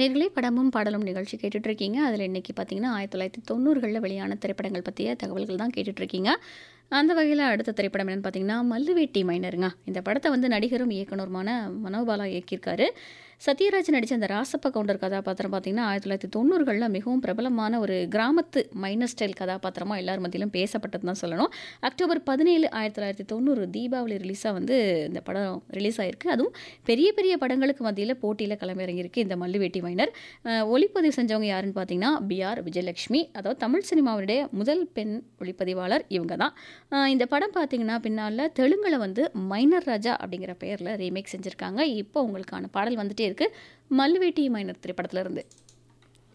நேர்களே படமும் பாடலும் நிகழ்ச்சி கேட்டுட்டு இருக்கீங்க அதில் இன்னைக்கு பார்த்தீங்கன்னா ஆயிரத்தி தொள்ளாயிரத்தி தொண்ணூறுகளில் வெளியான திரைப்படங்கள் பற்றிய தகவல்கள் தான் கேட்டுட்டு இருக்கீங்க அந்த வகையில் அடுத்த திரைப்படம் என்னென்னு பார்த்தீங்கன்னா மல்லுவேட்டி மைனருங்க இந்த படத்தை வந்து நடிகரும் இயக்குனருமான மனோபாலா இயக்கியிருக்காரு சத்யராஜ் நடித்த அந்த ராசப்ப கவுண்டர் கதாபாத்திரம் பார்த்தீங்கன்னா ஆயிரத்தி தொள்ளாயிரத்தி தொண்ணூறுகளில் மிகவும் பிரபலமான ஒரு கிராமத்து மைனர் ஸ்டைல் கதாபாத்திரமாக எல்லார் மத்தியிலும் பேசப்பட்டது தான் சொல்லணும் அக்டோபர் பதினேழு ஆயிரத்தி தொள்ளாயிரத்தி தொண்ணூறு தீபாவளி ரிலீஸாக வந்து இந்த படம் ரிலீஸ் ஆயிருக்கு அதுவும் பெரிய பெரிய படங்களுக்கு மத்தியில் போட்டியில் களமிறங்கியிருக்கு இந்த மல்லுவேட்டி மைனர் அஹ், ஒளிப்பதிவு செஞ்சவங்க யாருன்னு பார்த்தீங்கன்னா பிஆர் விஜயலட்சுமி அதாவது தமிழ் சினிமாவுடைய முதல் பெண் ஒளிப்பதிவாளர் இவங்க தான் அஹ், இந்த படம் பார்த்தீங்கன்னா பின்னால் தெலுங்கில் வந்து மைனர் ராஜா அப்படிங்கிற பெயரில் ரீமேக் செஞ்சுருக்காங்க இப்போ உங்களுக்கான பாடல் வந்துட்டே இருக்கு மல்லுவேட்டி மைனர் திரைப்படத்துல இருந்து